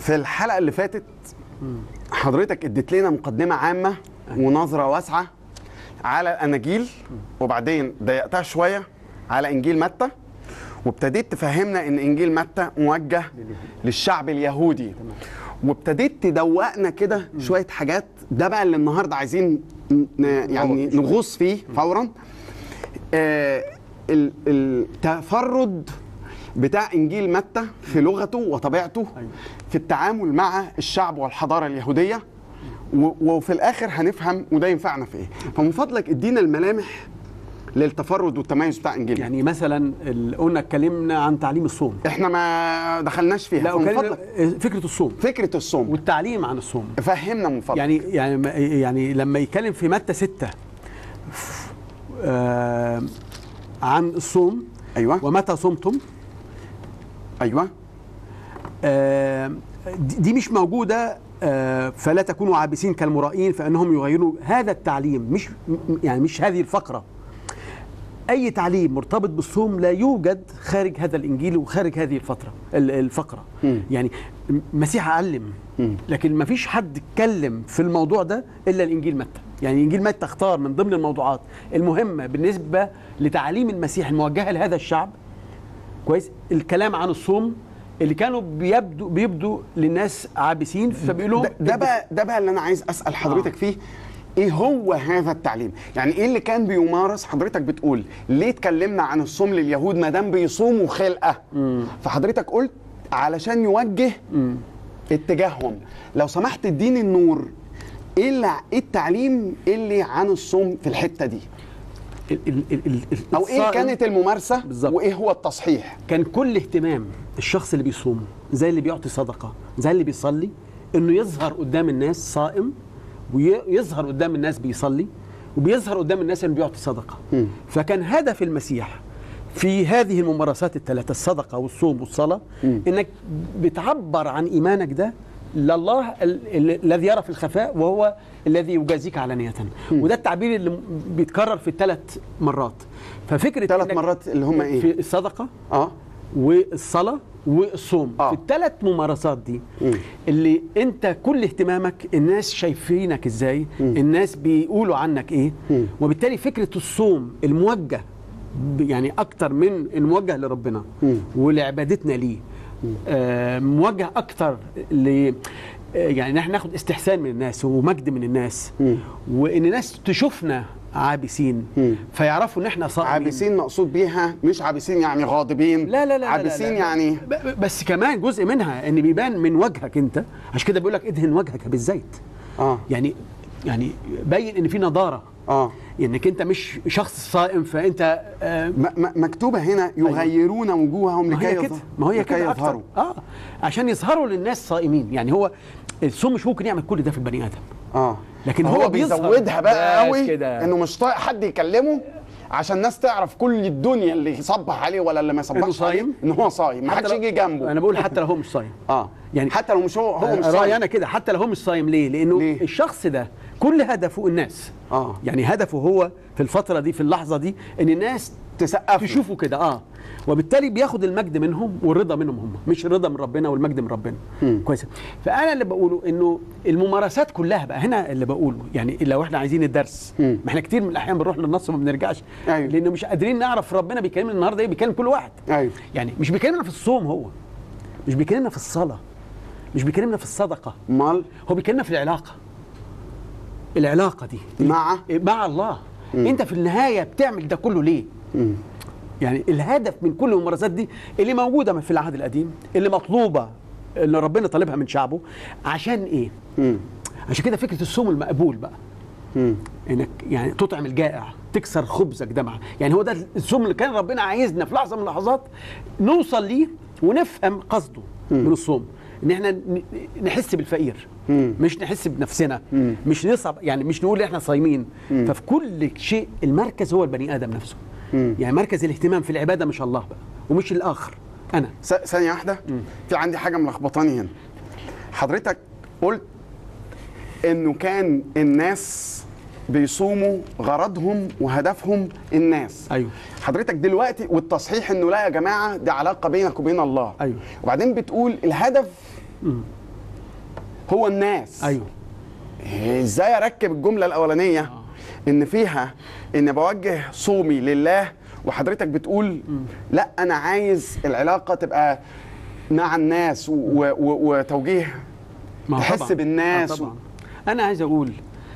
في الحلقه اللي فاتت حضرتك اديت لنا مقدمه عامه ونظره واسعه على الاناجيل وبعدين ضيقتها شويه على انجيل متى وابتديت تفهمنا ان انجيل متى موجه للشعب اليهودي وابتديت تدوقنا كده شويه حاجات ده بقى اللي النهارده عايزين ن- يعني نغوص فيه فورا آه، ال- التفرد بتاع انجيل متى في لغته وطبيعته في التعامل مع الشعب والحضاره اليهوديه و- وفي الاخر هنفهم وده ينفعنا في ايه فمن فضلك ادينا الملامح للتفرد والتميز بتاع انجيل يعني مثلا ال- قلنا اتكلمنا عن تعليم الصوم احنا ما دخلناش فيها لا فمن وكلمة فضلك فكره الصوم فكره الصوم والتعليم عن الصوم فهمنا من فضلك يعني يعني ما- يعني لما يتكلم في متى ستة آه عن الصوم ايوه ومتى صمتم ايوه آه دي دي مش موجودة آه فلا تكونوا عابسين كالمرائين فانهم يغيروا هذا التعليم مش م- يعني مش هذه الفقره اي تعليم مرتبط بالصوم لا يوجد خارج هذا الانجيل وخارج هذه الفتره ال- الفقره مم. يعني المسيح علم مم. لكن ما فيش حد اتكلم في الموضوع ده الا الانجيل متى يعني انجيل متى اختار من ضمن الموضوعات المهمه بالنسبه لتعاليم المسيح الموجهه لهذا الشعب كويس الكلام عن الصوم اللي كانوا بيبدو بيبدوا للناس عابسين فبيقولوا ده, ده بقى ده بقى اللي انا عايز اسال حضرتك فيه ايه هو هذا التعليم يعني ايه اللي كان بيمارس حضرتك بتقول ليه اتكلمنا عن الصوم لليهود ما دام بيصوموا خلقه فحضرتك قلت علشان يوجه اتجاههم لو سمحت اديني النور ايه اللي ايه التعليم اللي عن الصوم في الحته دي ال- ال- ال- ال- او ايه الصائم كانت الممارسه بالظبط. وايه هو التصحيح كان كل اهتمام الشخص اللي بيصوم زي اللي بيعطي صدقه زي اللي بيصلي انه يظهر قدام الناس صائم ويظهر قدام الناس بيصلي وبيظهر قدام الناس انه بيعطي صدقه مم. فكان هدف المسيح في هذه الممارسات الثلاثه الصدقه والصوم والصلاه مم. انك بتعبر عن ايمانك ده لله ال- ال- الذي يرى في الخفاء وهو الذي يجازيك علانية وده التعبير اللي م- بيتكرر في الثلاث مرات ففكره ثلاث إنك مرات اللي هم ايه في الصدقه اه والصلاه والصوم آه. في الثلاث ممارسات دي مم. اللي انت كل اهتمامك الناس شايفينك ازاي الناس بيقولوا عنك ايه مم. وبالتالي فكره الصوم الموجه ب- يعني اكتر من الموجه لربنا مم. ولعبادتنا ليه آه موجه اكتر ل آه، يعني نحن ناخد استحسان من الناس ومجد من الناس مم. وان الناس تشوفنا عابسين مم. فيعرفوا ان احنا صائمين عابسين مقصود بيها مش عابسين يعني غاضبين لا لا لا لا عابسين لا لا. يعني ب- ب- بس كمان جزء منها ان بيبان من وجهك انت عشان كده بيقول لك ادهن وجهك بالزيت اه يعني يعني بين ان في نضاره اه انك انت مش شخص صائم فانت آه م- م- مكتوبه هنا يغيرون وجوههم ما لكي هي يظ- كده ما هي لكي كده أكتر. يظهروا اه عشان يظهروا للناس صائمين يعني هو الصوم مش ممكن يعمل كل ده في البني ادم اه لكن هو هو بيظهر. بيزودها بقى بس قوي كده. انه مش طايق حد يكلمه عشان الناس تعرف كل الدنيا اللي يصبح عليه ولا اللي ما إنه يصبحش عليه صايم؟ ان هو صايم ما حتى حدش لو- يجي جنبه انا بقول حتى لو هو مش صايم اه يعني حتى لو مش هو هو مش رايي صايم انا كده حتى لو هو مش صايم ليه؟ لانه ليه؟ ليه؟ الشخص ده كل هدفه الناس اه يعني هدفه هو في الفتره دي في اللحظه دي ان الناس تسقف له. تشوفوا كده اه وبالتالي بياخد المجد منهم والرضا منهم هم مش الرضا من ربنا والمجد من ربنا مم. كويس فانا اللي بقوله انه الممارسات كلها بقى هنا اللي بقوله يعني لو احنا عايزين الدرس مم. ما احنا كتير من الاحيان بنروح للنص وما بنرجعش أيوة. لانه مش قادرين نعرف ربنا بيكلمنا النهارده ايه بيكلم كل واحد ايوه يعني مش بيكلمنا في الصوم هو مش بيكلمنا في الصلاه مش بيكلمنا في الصدقه امال هو بيكلمنا في العلاقه العلاقه دي مع مع الله انت في النهايه بتعمل ده كله ليه مم. يعني الهدف من كل الممارسات دي اللي موجوده في العهد القديم اللي مطلوبه اللي ربنا طالبها من شعبه عشان ايه مم. عشان كده فكره الصوم المقبول بقى مم. انك يعني تطعم الجائع تكسر خبزك ده مع يعني هو ده الصوم اللي كان ربنا عايزنا في لحظه من اللحظات نوصل ليه ونفهم قصده من الصوم ان احنا ن- نحس بالفقير مم. مش نحس بنفسنا مم. مش نصعب يعني مش نقول احنا صايمين ففي كل شيء المركز هو البني ادم نفسه مم. يعني مركز الاهتمام في العباده مش الله بقى ومش الاخر انا س- ثانية واحدة في عندي حاجة ملخبطاني هنا حضرتك قلت انه كان الناس بيصوموا غرضهم وهدفهم الناس ايوه حضرتك دلوقتي والتصحيح انه لا يا جماعة دي علاقة بينك وبين الله أيوه. وبعدين بتقول الهدف هو الناس ايوه ازاي اركب الجمله الاولانيه ان فيها ان بوجه صومي لله وحضرتك بتقول لا انا عايز العلاقه تبقى مع الناس و- و- وتوجيه ما هو تحس طبعاً. بالناس آه طبعا انا عايز اقول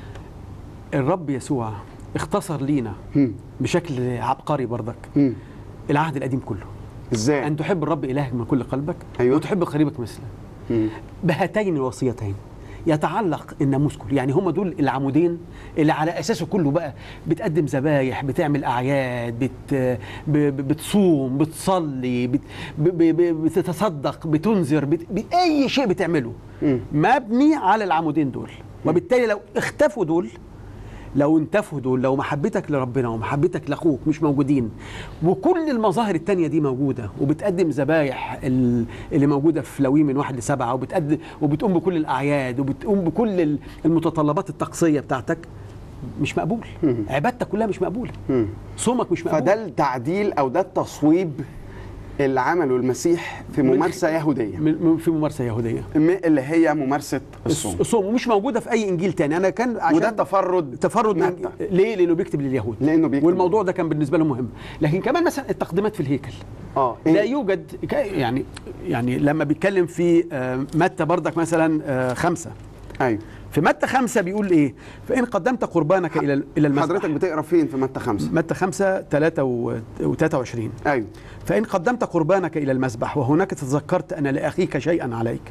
الرب يسوع اختصر لينا مم. بشكل عبقري برضك مم. العهد القديم كله ازاي ان تحب الرب الهك من كل قلبك أيوة. وتحب قريبك مثله مم. بهاتين الوصيتين يتعلق الناموس كله يعني هم دول العمودين اللي على اساسه كله بقى بتقدم ذبايح بتعمل اعياد بت ب- ب- بتصوم بتصلي بت ب- ب- ب- بتتصدق بتنذر بت باي شيء بتعمله مم. مبني على العمودين دول وبالتالي لو اختفوا دول لو انتفوا دول لو محبتك لربنا ومحبتك لاخوك مش موجودين وكل المظاهر التانية دي موجوده وبتقدم ذبايح ال- اللي موجوده في لوي من واحد لسبعه وبتقدم وبتقوم بكل الاعياد وبتقوم بكل ال- المتطلبات الطقسيه بتاعتك مش مقبول عبادتك كلها مش مقبوله مم. صومك مش مقبول فده التعديل او ده التصويب اللي عمله المسيح في ممارسه يهوديه من- من- في ممارسه يهوديه م- اللي هي ممارسه الصوم الصوم ومش موجوده في اي انجيل تاني انا كان عشان وده تفرد تفرد من متى. ليه؟ لانه بيكتب لليهود لأنه بيكتب والموضوع ده كان بالنسبه له مهم لكن كمان مثلا التقديمات في الهيكل اه لا إيه؟ يوجد ك- يعني يعني لما بيتكلم في آه، متى بردك مثلا آه، خمسة ايوه في متى خمسة بيقول ايه فإن قدمت قربانك إلى إلى المسبح حضرتك بتقرا فين في متى خمسة متى خمسة ثلاثة وثلاثة وعشرين ايوه فإن قدمت قربانك إلى المذبح وهناك تذكرت أن لأخيك شيئا عليك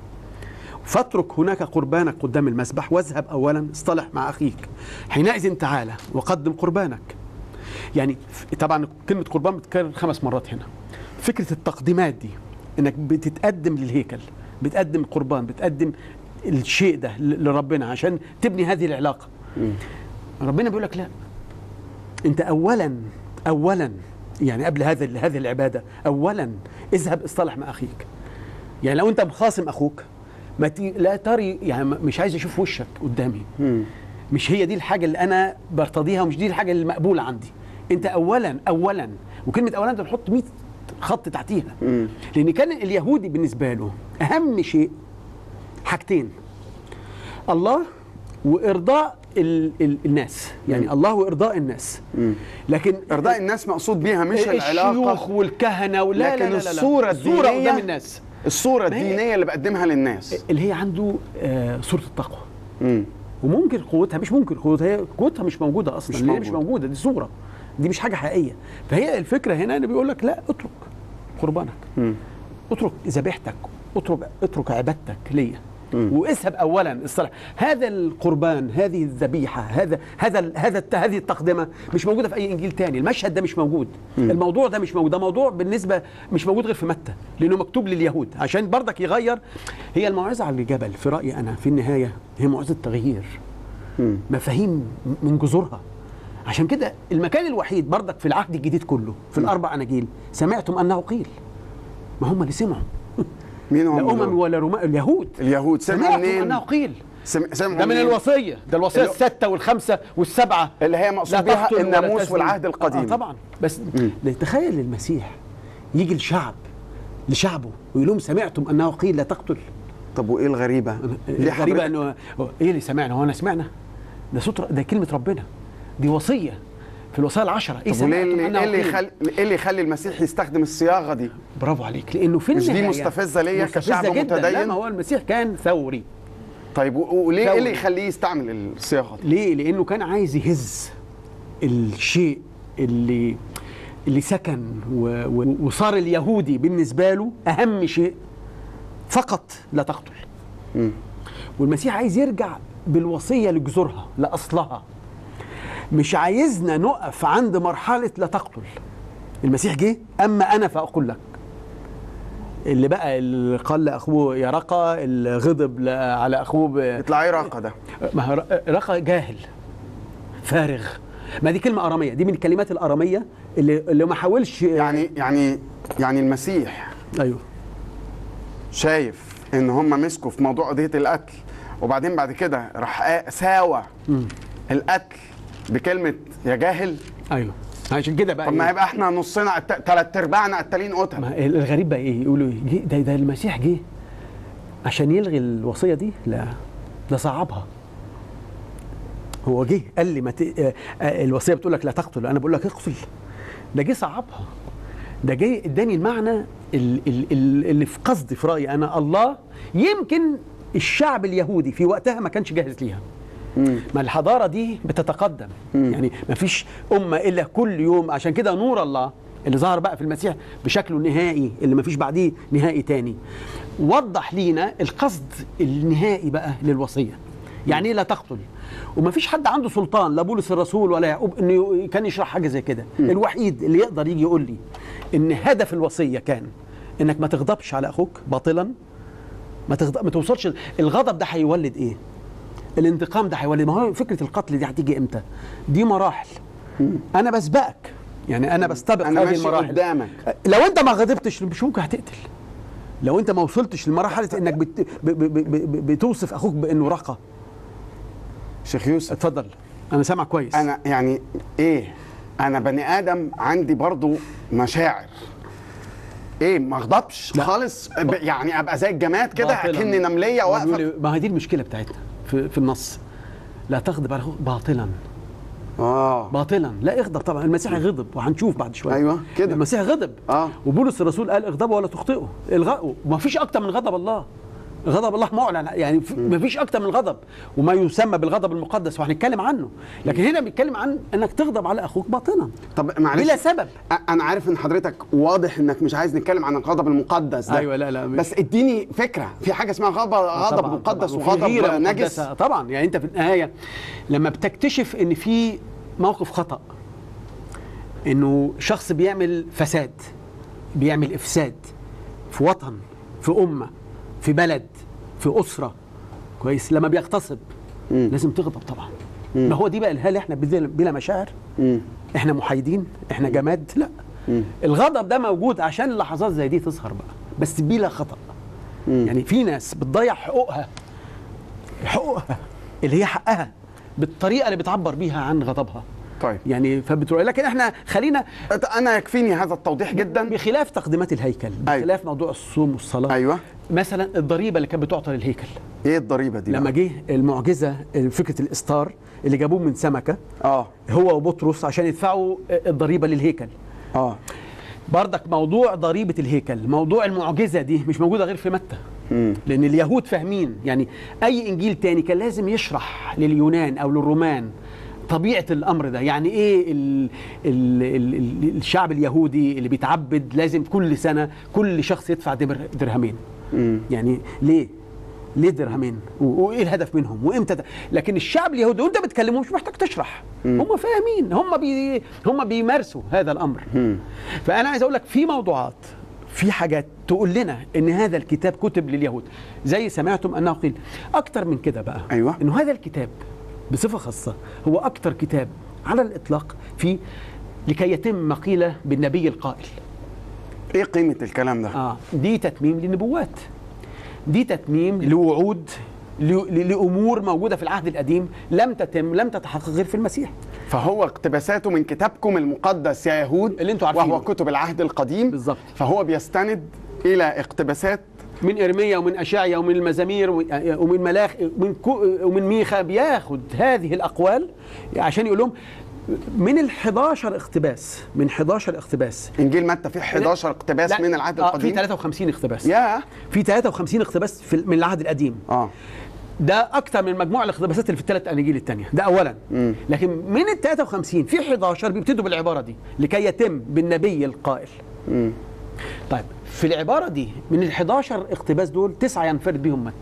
فاترك هناك قربانك قدام المذبح واذهب أولا اصطلح مع أخيك حينئذ تعالى وقدم قربانك يعني ف- طبعا كلمة قربان بتتكرر خمس مرات هنا فكرة التقديمات دي انك بتتقدم للهيكل بتقدم قربان بتقدم الشيء ده ل- لربنا عشان تبني هذه العلاقة ربنا بيقول لك لا انت اولا اولا يعني قبل هذا هذه العباده اولا اذهب اصطلح مع اخيك يعني لو انت مخاصم اخوك ما تي لا تري يعني م- مش عايز اشوف وشك قدامي مم. مش هي دي الحاجه اللي انا برتضيها ومش دي الحاجه اللي مقبوله عندي انت اولا اولا وكلمه اولا انت تحط 100 خط تحتيها مم. لان كان اليهودي بالنسبه له اهم شيء حاجتين الله وارضاء ال ال الناس يعني الله وارضاء الناس مم. لكن ارضاء الناس مقصود بيها مش العلاقه الشيوخ والكهنه ولا لا لكن لا لا لا الصورة الصوره الدينية قدام الناس الصوره ما هي- الدينيه اللي بقدمها للناس اللي هي عنده آه صوره التقوى مم. وممكن قوتها مش ممكن قوتها هي قوتها مش موجوده اصلا مش مش, هي مش موجودة. موجوده دي صوره دي مش حاجه حقيقيه فهي الفكره هنا انه بيقول لك لا اترك قربانك مم. اترك ذبيحتك اترك اترك عبادتك ليا مم. واذهب اولا الصلاه هذا القربان هذه الذبيحه هذا هذا ال- هذا الت- هذه التقدمه مش موجوده في اي انجيل تاني المشهد ده مش موجود الموضوع ده مش موجود ده موضوع بالنسبه مش موجود غير في متى لانه مكتوب لليهود عشان برضك يغير هي الموعظه على الجبل في رايي انا في النهايه هي موعظه تغيير مم. مفاهيم من جذورها عشان كده المكان الوحيد برضك في العهد الجديد كله في الاربع اناجيل سمعتم انه قيل ما هم اللي سمعوا مين لا هم امم دول؟ ولا رومان اليهود اليهود سمعوا سمعتم منين انه قيل سم... سمعوا ده من منين؟ الوصيه ده الوصيه اللي- السته والخمسه والسبعه اللي هي لا مقصود بيها تقتل ولا الناموس تزني. والعهد القديم آه طبعا بس مم. ده تخيل المسيح يجي الشعب لشعبه ويقول لهم سمعتم انه قيل لا تقتل طب وايه الغريبه؟ ليه الغريبه حضرتك- انه هو ايه اللي سمعنا هو انا سمعنا ده صوت ر- ده كلمه ربنا دي وصيه في الوصايا العشره ايه طب وليه سمعتم اللي أنه ايه اللي قيل؟ يخلي ايه اللي يخلي المسيح يستخدم الصياغه دي؟ برافو عليك لانه في مش دي النهايه مستفزة ليا مستفزة كشعب جدا. لا متدين؟ ما هو المسيح كان ثوري طيب و- وليه ايه ثوري. اللي يخليه يستعمل الصياغه دي؟ ليه؟ لانه كان عايز يهز الشيء اللي اللي سكن و... و... وصار اليهودي بالنسبه له اهم شيء فقط لا تقتل مم. والمسيح عايز يرجع بالوصيه لجذورها لاصلها مش عايزنا نقف عند مرحله لا تقتل المسيح جه اما انا فاقول لك اللي بقى اللي قال لاخوه يا رقى اللي غضب ل- على اخوه ب... يطلع ايه راقه ده؟ ما هو رقى جاهل فارغ ما دي كلمه اراميه دي من الكلمات الاراميه اللي اللي ما حاولش يعني يعني يعني المسيح ايوه شايف ان هم مسكوا في موضوع قضيه القتل وبعدين بعد كده راح قا- ساوى القتل بكلمه يا جاهل ايوه عشان كده بقى طب ما إيه؟ يبقى احنا نصنا ثلاث ارباعنا قتالين قتل ما الغريب بقى ايه يقولوا إيه؟ جه- ده ده المسيح جه عشان يلغي الوصيه دي لا ده صعبها هو جه قال لي ما ت... آه، آه، الوصيه بتقول لك لا تقتل انا بقول لك اقتل ده جه صعبها ده جاي اداني المعنى ال- ال- ال- اللي في قصدي في رايي انا الله يمكن الشعب اليهودي في وقتها ما كانش جاهز ليها ما الحضاره دي بتتقدم يعني ما فيش امه الا كل يوم عشان كده نور الله اللي ظهر بقى في المسيح بشكله النهائي اللي ما فيش بعديه نهائي تاني وضح لينا القصد النهائي بقى للوصيه يعني ايه لا تقتل وما فيش حد عنده سلطان لا بولس الرسول ولا يعقوب انه كان يشرح حاجه زي كده الوحيد اللي يقدر يجي يقول لي ان هدف الوصيه كان انك ما تغضبش على اخوك باطلا ما تغضب ما توصلش الغضب ده هيولد ايه الانتقام ده هيولد ما هو فكره القتل دي هتيجي امتى دي مراحل انا بسبقك يعني انا بستبق أنا هذه ماشي المراحل قدامك. لو انت ما غضبتش مش ممكن هتقتل لو انت ما وصلتش لمرحله انك بت... ب... ب... ب... ب... بتوصف اخوك بانه رقه شيخ يوسف اتفضل انا سامع كويس انا يعني ايه انا بني ادم عندي برضو مشاعر ايه ما اغضبش لا. خالص ب- يعني ابقى زي الجماد كده باطلاً. اكني نمليه ما واقفه بيقول- ما هي دي المشكله بتاعتنا في, في النص لا تغضب على اخوك باطلا اه باطلا لا اغضب طبعا المسيح غضب وهنشوف بعد شويه أيوة، كده. المسيح غضب آه. وبولس الرسول قال اغضبوا ولا تخطئوا الغوا وما فيش اكتر من غضب الله غضب الله معلن يعني في- ما فيش اكتر من الغضب وما يسمى بالغضب المقدس وهنتكلم عنه لكن هنا بيتكلم عن انك تغضب على اخوك باطلا طب معلش بلا سبب. أ- انا عارف ان حضرتك واضح انك مش عايز نتكلم عن الغضب المقدس ده أيوة، لا، لا، مش- بس اديني فكره في حاجه اسمها غضب غضب طبعاً، مقدس طبعاً. وفي غيرة وغضب نجس مقدسة. طبعا يعني انت في النهايه لما بتكتشف ان في موقف خطا انه شخص بيعمل فساد بيعمل افساد في وطن في امه في بلد في اسره كويس لما بيغتصب لازم تغضب طبعا ما هو دي بقى هل احنا بلا بلا مشاعر احنا محايدين احنا جماد لا الغضب ده موجود عشان لحظات زي دي تظهر بقى بس بلا خطأ يعني في ناس بتضيع حقوقها حقوقها اللي هي حقها بالطريقه اللي بتعبر بيها عن غضبها طيب يعني فبتروح لكن احنا خلينا انا يكفيني هذا التوضيح جدا بخلاف تقديمات الهيكل أيوة. بخلاف موضوع الصوم والصلاه ايوه مثلا الضريبه اللي كانت بتعطى للهيكل ايه الضريبه دي لما بقى؟ جه المعجزه فكره الاستار اللي جابوه من سمكه اه هو وبطرس عشان يدفعوا الضريبه للهيكل اه بردك موضوع ضريبة الهيكل موضوع المعجزة دي مش موجودة غير في متى لأن اليهود فاهمين يعني أي إنجيل تاني كان لازم يشرح لليونان أو للرومان طبيعة الأمر ده يعني إيه ال ال ال ال الشعب اليهودي اللي بيتعبد لازم كل سنة كل شخص يدفع در- درهمين يعني ليه ليه درهمين و- وايه الهدف منهم وامتى ده لكن الشعب اليهودي وانت بتكلمه مش محتاج تشرح هم فاهمين هم بي هم بيمارسوا هذا الامر فانا عايز اقول لك في موضوعات في حاجات تقول لنا ان هذا الكتاب كتب لليهود زي سمعتم انه قيل اكتر من كده بقى أيوة. انه هذا الكتاب بصفه خاصه هو اكتر كتاب على الاطلاق في لكي يتم ما قيل بالنبي القائل ايه قيمه الكلام ده اه دي تتميم لنبوات دي تتميم لوعود ل- ل- لامور موجوده في العهد القديم لم تتم لم تتحقق غير في المسيح فهو اقتباساته من كتابكم المقدس يا يهود اللي انتوا عارفينه. وهو كتب العهد القديم بالظبط. فهو بيستند الى اقتباسات من ارميا ومن اشعيا ومن المزامير ومن- ومن ملاخ ومن كو- ومن ميخا بياخد هذه الاقوال عشان يقول لهم من ال 11 اقتباس من 11 اقتباس انجيل متى فيه 11 اقتباس لا، من العهد آه في القديم 53 اقتباس يا في 53 اقتباس في من العهد القديم اه ده اكتر من مجموع الاقتباسات اللي في الثلاث اناجيل الثانيه ده اولا لكن من ال 53 في 11 بيبتدوا بالعباره دي لكي يتم بالنبي القائل طيب في العباره دي من ال 11 اقتباس دول تسعه ينفرد بيهم متى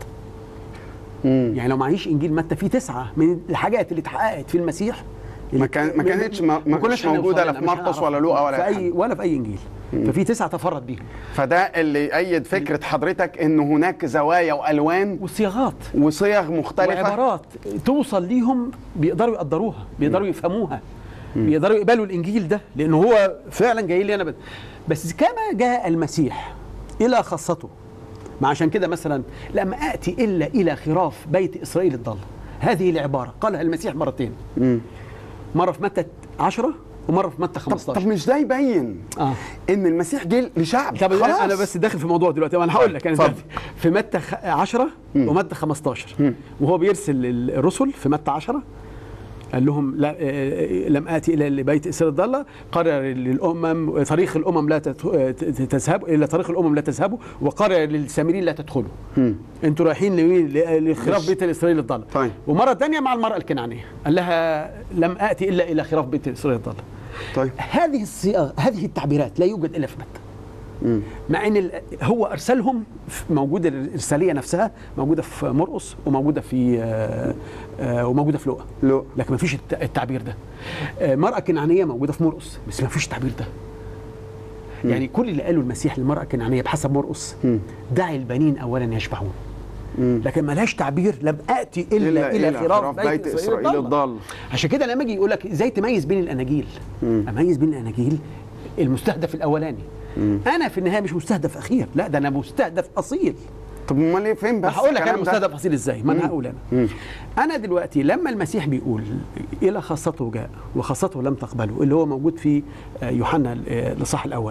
يعني لو معيش انجيل متى في تسعه من الحاجات اللي اتحققت في المسيح ما كان- ما كانتش ما- ما كناش كانتش موجودة لا هنوصل في لها، مش مرقس هنعرفها. ولا لوقا ولا في أي اي حاجة. ولا في اي انجيل ففي تسعه تفرد بيهم فده اللي يأيد فكره حضرتك ان هناك زوايا والوان وصياغات وصيغ مختلفه وعبارات توصل ليهم بيقدروا يقدروها بيقدروا يفهموها بيقدروا يقبلوا الانجيل ده لانه هو فعلا جاي لي انا بد... بس كما جاء المسيح الى خاصته ما عشان كده مثلا لم اتي الا الى خراف بيت اسرائيل الضال هذه العباره قالها المسيح مرتين مره في متى 10 ومره في متى طب 15 طب مش ده يبين اه ان المسيح جه لشعب طب خلاص انا بس داخل في موضوع دلوقتي انا هقول لك انا اتفضل. دلوقتي في متى خ- 10 ومتى 15 وهو بيرسل ال- الرسل في متى 10 قال لهم لا آه، آه، لم اتي الى لبيت اسرائيل الضاله قرر للامم طريق الامم لا تت- ت- تذهب الى طريق الامم لا تذهبوا وقرر للسامريين لا تدخلوا انتوا رايحين لمين؟ ل- لخراف مش- بيت الاسرائيل الضاله طيب. ومره ثانيه مع المراه الكنعانيه قال لها لم اتي الا الى خراف بيت الاسرائيل الضاله طيب هذه الصيغ هذه التعبيرات لا يوجد الا في متى مع ان ال- هو ارسلهم في- موجوده الارساليه نفسها موجوده في مرقس وموجوده في آه، آه، وموجوده في لوقا لو لكن ما فيش الت- التعبير ده آه، مرأة كنعانية موجودة في مرقس بس ما فيش التعبير ده يعني كل اللي قاله المسيح للمرأة الكنعانية بحسب مرقس دعي البنين أولا يشبعون لكن ما لهاش تعبير لم آتي إلا, إلى, خراف بيت اسرائيل الضال عشان كده لما اجي يقول لك ازاي تميز بين الاناجيل اميز بين الاناجيل المستهدف الاولاني انا في النهايه مش مستهدف اخير لا ده انا مستهدف اصيل طب امال ايه فين بس هقول لك انا الكلام ده؟ مستهدف اصيل ازاي ما انا هقول انا انا دلوقتي لما المسيح بيقول الى خاصته جاء وخاصته لم تقبله اللي هو موجود في آه، يوحنا آه، الاصحاح الاول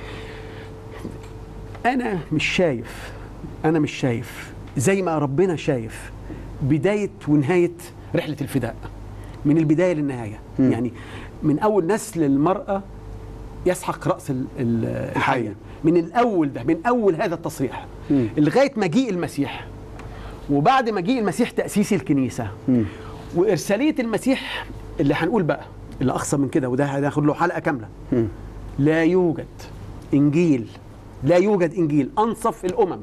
انا مش شايف انا مش شايف زي ما ربنا شايف بدايه ونهايه رحله الفداء من البدايه للنهايه يعني من اول نسل المراه يسحق راس ال- ال- الحيه من الاول ده من اول هذا التصريح لغايه مجيء المسيح وبعد مجيء المسيح تاسيس الكنيسه وارساليه المسيح اللي هنقول بقى اللي اقصى من كده وده هناخد له حلقه كامله لا يوجد انجيل لا يوجد انجيل انصف الامم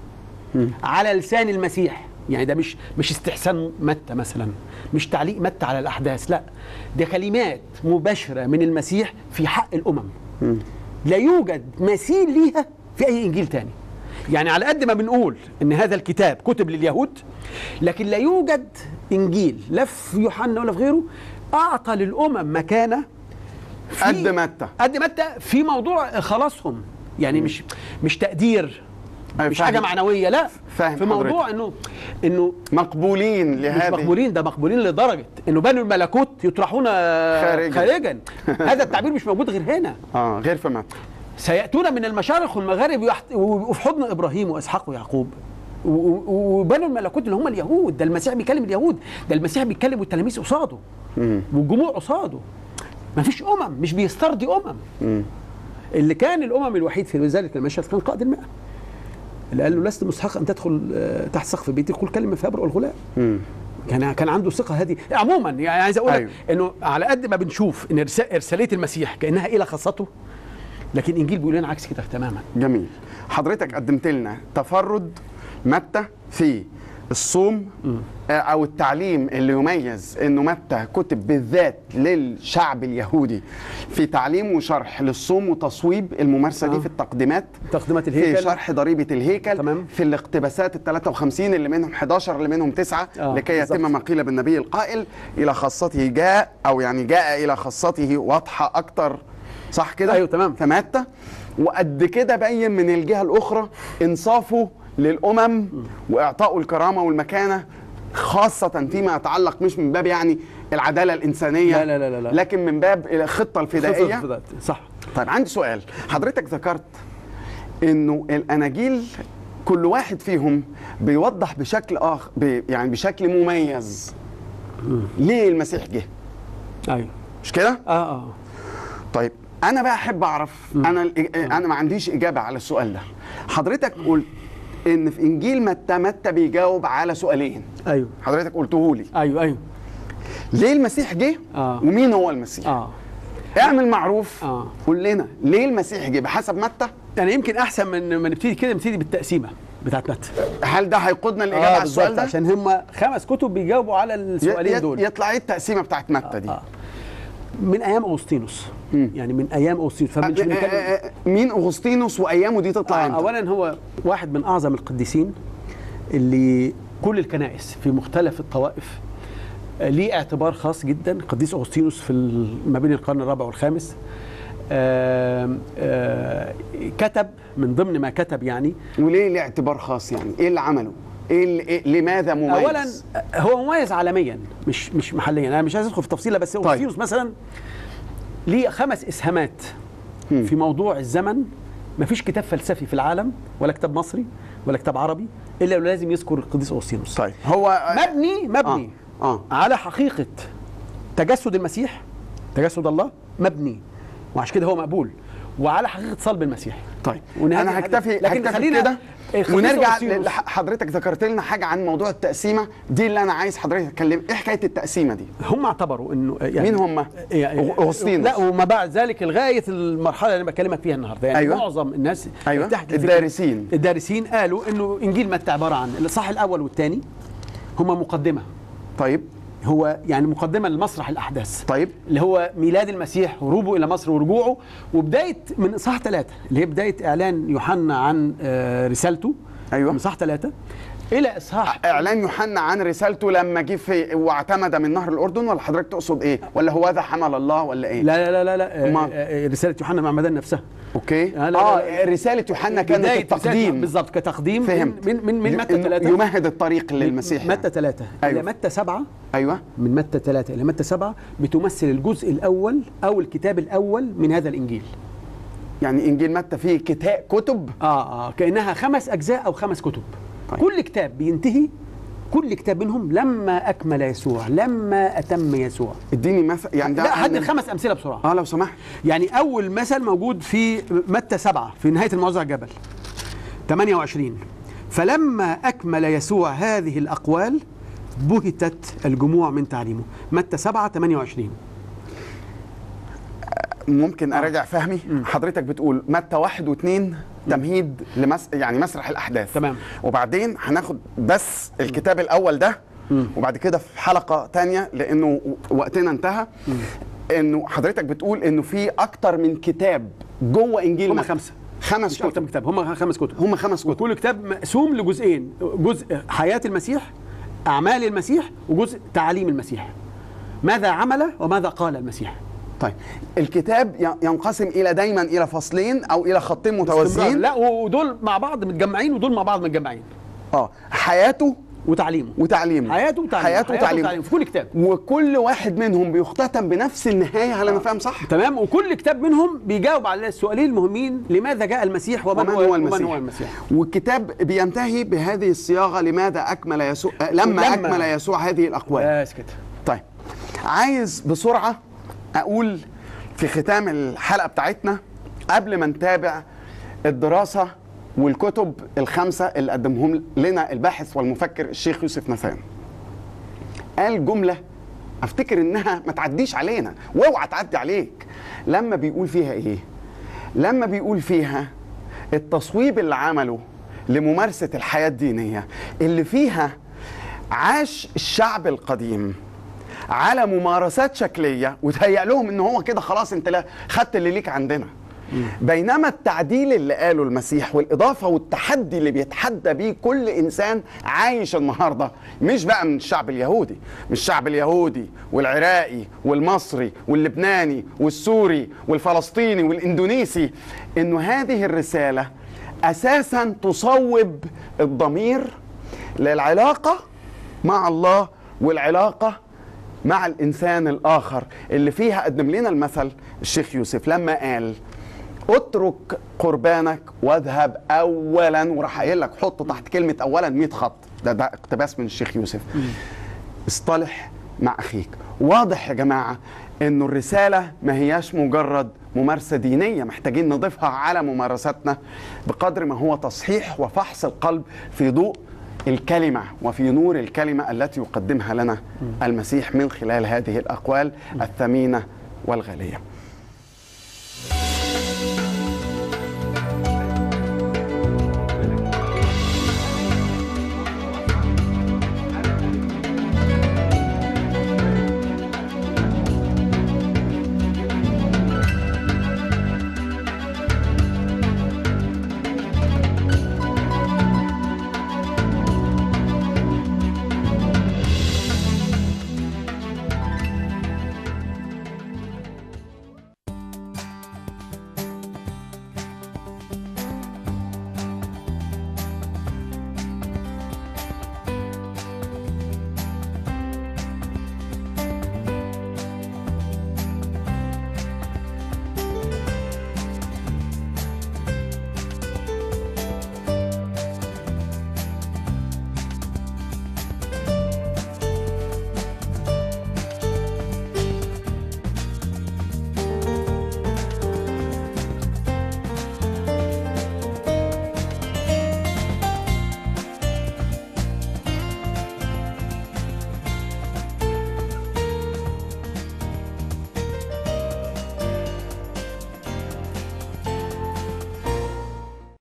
على لسان المسيح يعني ده مش مش استحسان متى مثلا مش تعليق متى على الاحداث لا ده كلمات مباشره من المسيح في حق الامم لا يوجد مثيل ليها في اي انجيل تاني يعني على قد ما بنقول ان هذا الكتاب كتب لليهود لكن لا يوجد انجيل لا في يوحنا ولا في غيره اعطى للامم مكانه في- قد متى. قد متى في موضوع خلاصهم يعني مش مش تقدير أيوة مش فاهم. حاجه معنويه لا فاهم في موضوع حضرتك. انه انه مقبولين مش لهذه مقبولين ده مقبولين لدرجه انه بنو الملكوت يطرحون خارجاً. خارجا هذا التعبير مش موجود غير هنا اه غير في متى سياتون من المشارق والمغارب ويحت- وفي حضن ابراهيم واسحاق ويعقوب و- و- وبنو الملكوت اللي هم اليهود ده المسيح بيكلم اليهود ده المسيح بيتكلم والتلاميذ قصاده والجموع قصاده ما فيش امم مش بيسترضي امم اللي كان الامم الوحيد في ذلك المشهد كان قائد المئة اللي قال له لست مستحق ان تدخل آه، تحت سقف بيتي قل كلمه فابرئ الغلام كان كان عنده ثقه هذه عموما يعني عايز اقول لك أيوه. انه على قد ما بنشوف ان إرسا- ارساليه المسيح كانها الى خاصته لكن الانجيل بيقول لنا عكس كده تماما جميل حضرتك قدمت لنا تفرد متى في الصوم آه، او التعليم اللي يميز انه متى كتب بالذات للشعب اليهودي في تعليم وشرح للصوم وتصويب الممارسه دي آه. في التقديمات تقديمات في الهيكل شرح ضريبه الهيكل تمام. في الاقتباسات ال 53 اللي منهم 11 اللي منهم 9 آه، لكي يتم بالظبط. ما قيل بالنبي القائل الى خاصته جاء او يعني جاء الى خاصته واضحه اكتر صح كده أيوه، تمام. في متى وقد كده بين من الجهه الاخرى انصافه للامم واعطائه الكرامه والمكانه خاصة فيما يتعلق مش من باب يعني العدالة الإنسانية لا، لا، لا، لا. لكن من باب الخطة الفدائية خطة الفداء. صح طيب عندي سؤال حضرتك ذكرت انه الاناجيل كل واحد فيهم بيوضح بشكل اخر ب- يعني بشكل مميز ليه المسيح جه ايوه مش كده اه اه طيب انا بقى احب اعرف انا الإج- انا ما عنديش اجابه على السؤال ده حضرتك قلت ان في انجيل متى متى بيجاوب على سؤالين ايوه حضرتك قلته لي ايوه ايوه ليه المسيح جه آه. ومين هو المسيح اه اعمل معروف آه. قول لنا ليه المسيح جه بحسب متى يعني يمكن احسن من ما نبتدي كده نبتدي بالتقسيمه بتاعت متى هل ده هيقودنا الاجابه على السؤال ده عشان هم خمس كتب بيجاوبوا على السؤالين يت- دول يطلع ايه التقسيمه بتاعت متى دي آه. من ايام اغسطينوس يعني من ايام اغسطينوس آه، فمن آه، آه، مين اغسطينوس وايامه دي تطلع آه امتى اولا هو واحد من اعظم القديسين اللي كل الكنائس في مختلف الطوائف آه، ليه اعتبار خاص جدا قديس اغسطينوس في ال- ما بين القرن الرابع والخامس آم، آه، كتب من ضمن ما كتب يعني وليه ليه اعتبار خاص يعني ايه اللي عمله ايه, اللي إيه لماذا مميز اولا هو مميز عالميا مش مش محليا انا مش عايز ادخل في تفصيله بس اغسطينوس مثلا ليه خمس اسهامات في موضوع الزمن ما فيش كتاب فلسفي في العالم ولا كتاب مصري ولا كتاب عربي الا لازم يذكر القديس اغسطينوس طيب هو مبني مبني آه. آه. على حقيقه تجسد المسيح تجسد الله مبني وعشان كده هو مقبول وعلى حقيقه صلب المسيح طيب ونهاية انا الحديث. هكتفي لكن هكتفي خلينا كده القديس ونرجع أغسطينوس. ل- حضرتك ذكرت لنا حاجه عن موضوع التقسيمه دي اللي انا عايز حضرتك تتكلم ايه حكايه التقسيمه دي هم اعتبروا انه يعني مين هم؟ يعني أغسطينوس. لا وما بعد ذلك لغايه المرحله اللي انا بكلمك فيها النهارده يعني أيوة. معظم الناس أيوة. تحت الدارسين. الدارسين قالوا انه انجيل متى عباره عن الاصحاح الاول والثاني هما مقدمه طيب هو يعني مقدمه لمسرح الاحداث طيب اللي هو ميلاد المسيح هروبه الى مصر ورجوعه وبدايه من اصحاح ثلاثه اللي هي بدايه اعلان يوحنا عن آه، رسالته أيوة. من اصحاح ثلاثه الى اصحاح اعلان يوحنا عن رسالته لما جه في واعتمد من نهر الاردن ولا حضرتك تقصد ايه ولا هو ذا حمل الله ولا ايه لا لا لا لا, لا آه، أمال؟ آه، رساله يوحنا معمدان نفسها اوكي لا، لا، اه لا. رساله يوحنا كانت بداية التقديم رسالة- بالظبط كتقديم فهمت من من من متى إنه ثلاثة يمهد الطريق للمسيح يعني. متى ثلاثة أيوة. إلى متى سبعة ايوه من متى ثلاثة إلى متى سبعة بتمثل الجزء الأول أو الكتاب الأول من هذا الإنجيل يعني انجيل متى فيه كتاب كتب آه آه كأنها خمس أجزاء أو خمس كتب طيب. كل كتاب بينتهي كل كتاب منهم لما أكمل يسوع لما أتم يسوع اديني مثل يعني ده لا حد عن- الخمس أمثلة بسرعة اه لو سمحت يعني أول مثل موجود في متى سبعة في نهاية الموضوع الجبل 28 فلما أكمل يسوع هذه الأقوال بهتت الجموع من تعليمه متى 7 28 ممكن اراجع فهمي حضرتك بتقول متى واحد واثنين تمهيد لمس يعني مسرح الاحداث تمام. وبعدين هناخد بس الكتاب الاول ده وبعد كده في حلقه تانية لانه وقتنا انتهى انه حضرتك بتقول انه في اكتر من كتاب جوه انجيل هم متى. خمسة خمس مش أكتر من كتب كتاب هم خمس كتب هم خمس كتب وكل كتاب مقسوم لجزئين جزء حياة المسيح أعمال المسيح وجزء تعاليم المسيح ماذا عمل وماذا قال المسيح طيب الكتاب ي- ينقسم الى دايما الى فصلين او الى خطين استمرار. متوازيين لا ودول مع بعض متجمعين ودول مع بعض متجمعين اه حياته وتعليمه وتعليمه حياته وتعليمه حياته وتعليمه في كل كتاب وكل واحد منهم بيختتم بنفس النهايه هل انا فاهم صح؟ تمام وكل كتاب منهم بيجاوب على السؤالين المهمين لماذا جاء المسيح ومن, ومن هو, هو ومن المسيح؟ هو المسيح والكتاب بينتهي بهذه الصياغه لماذا اكمل يسوع آه، لما, لما. اكمل يسوع هذه الاقوال بس كده طيب عايز بسرعه اقول في ختام الحلقه بتاعتنا قبل ما نتابع الدراسه والكتب الخمسه اللي قدمهم لنا الباحث والمفكر الشيخ يوسف نفان قال جمله افتكر انها ما تعديش علينا واوعى تعدي عليك لما بيقول فيها ايه لما بيقول فيها التصويب اللي عمله لممارسه الحياه الدينيه اللي فيها عاش الشعب القديم على ممارسات شكليه وتهيأ لهم ان هو كده خلاص انت لا- خدت اللي ليك عندنا بينما التعديل اللي قاله المسيح والاضافه والتحدي اللي بيتحدى بيه كل انسان عايش النهارده مش بقى من الشعب اليهودي من الشعب اليهودي والعراقي والمصري واللبناني والسوري والفلسطيني والاندونيسي انه هذه الرساله اساسا تصوب الضمير للعلاقه مع الله والعلاقه مع الانسان الاخر اللي فيها قدم لنا المثل الشيخ يوسف لما قال اترك قربانك واذهب اولا وراح قايل لك حط تحت كلمه اولا 100 خط ده ده اقتباس من الشيخ يوسف اصطلح مع اخيك واضح يا جماعه انه الرساله ما هياش مجرد ممارسه دينيه محتاجين نضيفها على ممارساتنا بقدر ما هو تصحيح وفحص القلب في ضوء الكلمه وفي نور الكلمه التي يقدمها لنا المسيح من خلال هذه الاقوال الثمينه والغاليه